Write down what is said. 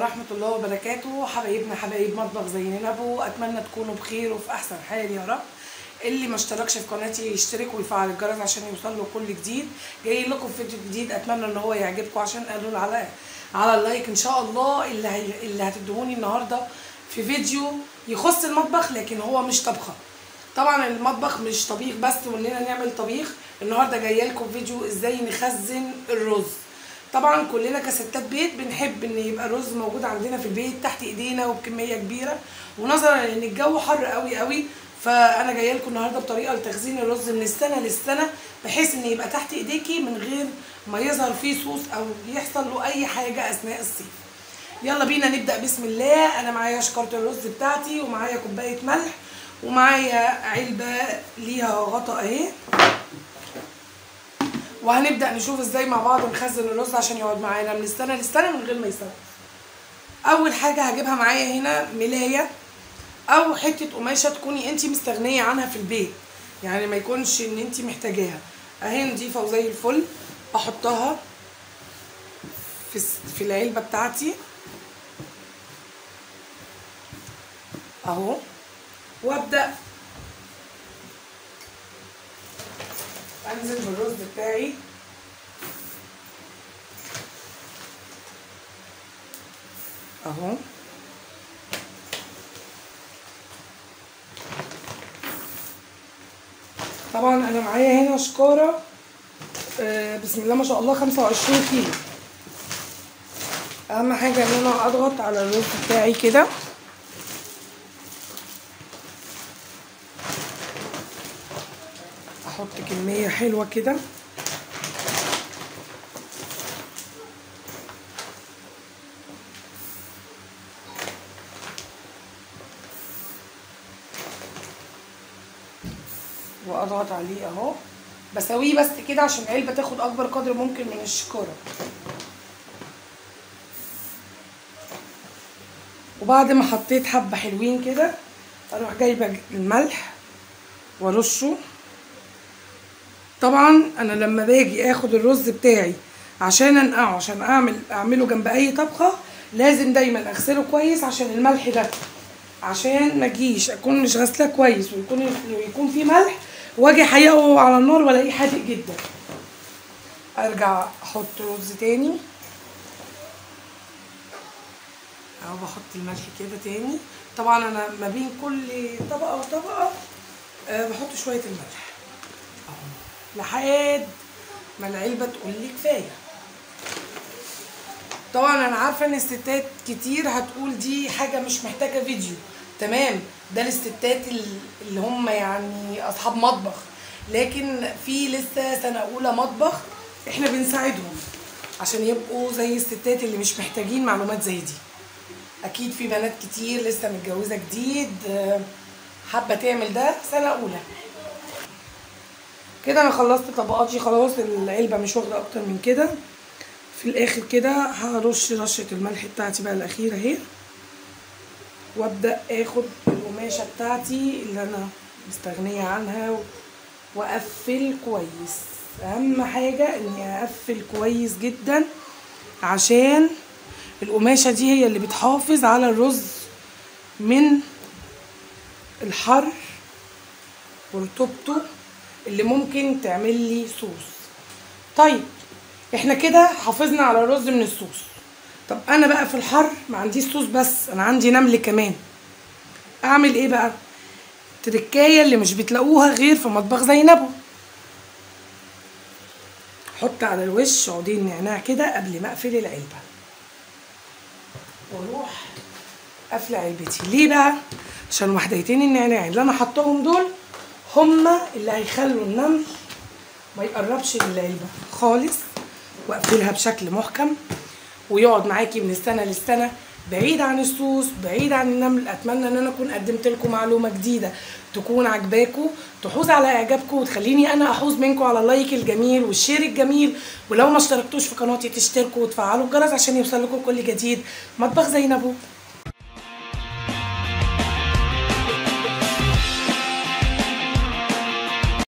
ورحمة الله وبركاته حبايبنا حبايب مطبخ زي نبو أتمنى تكونوا بخير وفي أحسن حال يا رب اللي ما اشتركش في قناتي يشترك ويفعل الجرس عشان يوصل له كل جديد جاي لكم فيديو جديد اتمنى ان هو يعجبكم عشان قالوا لي على على اللايك ان شاء الله اللي هي اللي هتدهوني النهارده في فيديو يخص المطبخ لكن هو مش طبخه طبعا المطبخ مش طبيخ بس واننا نعمل طبيخ النهارده جايه لكم فيديو ازاي نخزن الرز طبعا كلنا كستات بيت بنحب ان يبقى الرز موجود عندنا في البيت تحت ايدينا وبكميه كبيره ونظرا ان الجو حر قوي قوي فانا جايه لكم النهارده بطريقه لتخزين الرز من السنه للسنه بحيث ان يبقى تحت ايديكي من غير ما يظهر فيه صوص او يحصل له اي حاجه اثناء الصيف يلا بينا نبدا بسم الله انا معايا شكاره الرز بتاعتي ومعايا كوبايه ملح ومعايا علبه ليها غطا اهي وهنبدا نشوف ازاي مع بعض نخزن الرز عشان يقعد معانا من السنه للسنه من غير ما يسوي اول حاجه هجيبها معايا هنا ملايه او حته قماشه تكوني انت مستغنيه عنها في البيت يعني ما يكونش ان انت محتاجاها اهي نضيفه وزي الفل احطها في في العلبه بتاعتي اهو وابدا انزل بالرز بتاعي اهو طبعا انا معايا هنا شكاره آه بسم الله ما شاء الله 25 كيلو اهم حاجه ان انا اضغط على الرز بتاعي كده احط كميه حلوه كده واضغط عليه اهو بسويه بس كده عشان العلبه تاخد اكبر قدر ممكن من الشكاره وبعد ما حطيت حبه حلوين كده اروح جايبه الملح وارشه طبعا انا لما باجي اخد الرز بتاعي عشان انقعه عشان اعمل اعمله جنب اي طبخه لازم دايما اغسله كويس عشان الملح ده عشان ما اجيش اكون مش غاسلاه كويس ويكون ويكون فيه ملح واجي احيقه على النار والاقيه حادق جدا ارجع احط رز تاني اهو بحط الملح كده تاني طبعا انا ما بين كل طبقه وطبقه أه بحط شويه الملح اهو لحد ما العلبه تقول لي كفايه طبعا انا عارفه ان الستات كتير هتقول دي حاجه مش محتاجه فيديو تمام ده للستات اللي هم يعني اصحاب مطبخ لكن في لسه سنه اولى مطبخ احنا بنساعدهم عشان يبقوا زي الستات اللي مش محتاجين معلومات زي دي اكيد في بنات كتير لسه متجوزه جديد حابه تعمل ده سنه اولى كده انا خلصت طبقاتي خلاص العلبه مش واخده اكتر من كده في الاخر كده هرش رشه الملح بتاعتي بقى الاخيره اهي وابدا اخد القماشه بتاعتي اللي انا مستغنيه عنها واقفل كويس اهم حاجه اني اقفل كويس جدا عشان القماشه دي هي اللي بتحافظ على الرز من الحر ورطوبته اللي ممكن تعمل لي صوص طيب احنا كده حافظنا على الرز من الصوص طب انا بقى في الحر ما عنديش صوص بس انا عندي نمل كمان اعمل ايه بقى التركايه اللي مش بتلاقوها غير في مطبخ زينبو حط على الوش عودين نعناع كده قبل ما اقفل العلبه واروح قافله علبتي ليه بقى عشان وحدتين النعناع اللي انا حطهم دول هما اللي هيخلوا النمل ما يقربش للعلبه خالص واقفلها بشكل محكم ويقعد معاكي من السنه للسنه بعيد عن السوس بعيد عن النمل اتمنى ان انا اكون قدمت لكم معلومه جديده تكون عجباكم تحوز على اعجابكم وتخليني انا احوز منكم على اللايك الجميل والشير الجميل ولو ما اشتركتوش في قناتي تشتركوا وتفعلوا الجرس عشان يوصل لكم كل جديد مطبخ زينبو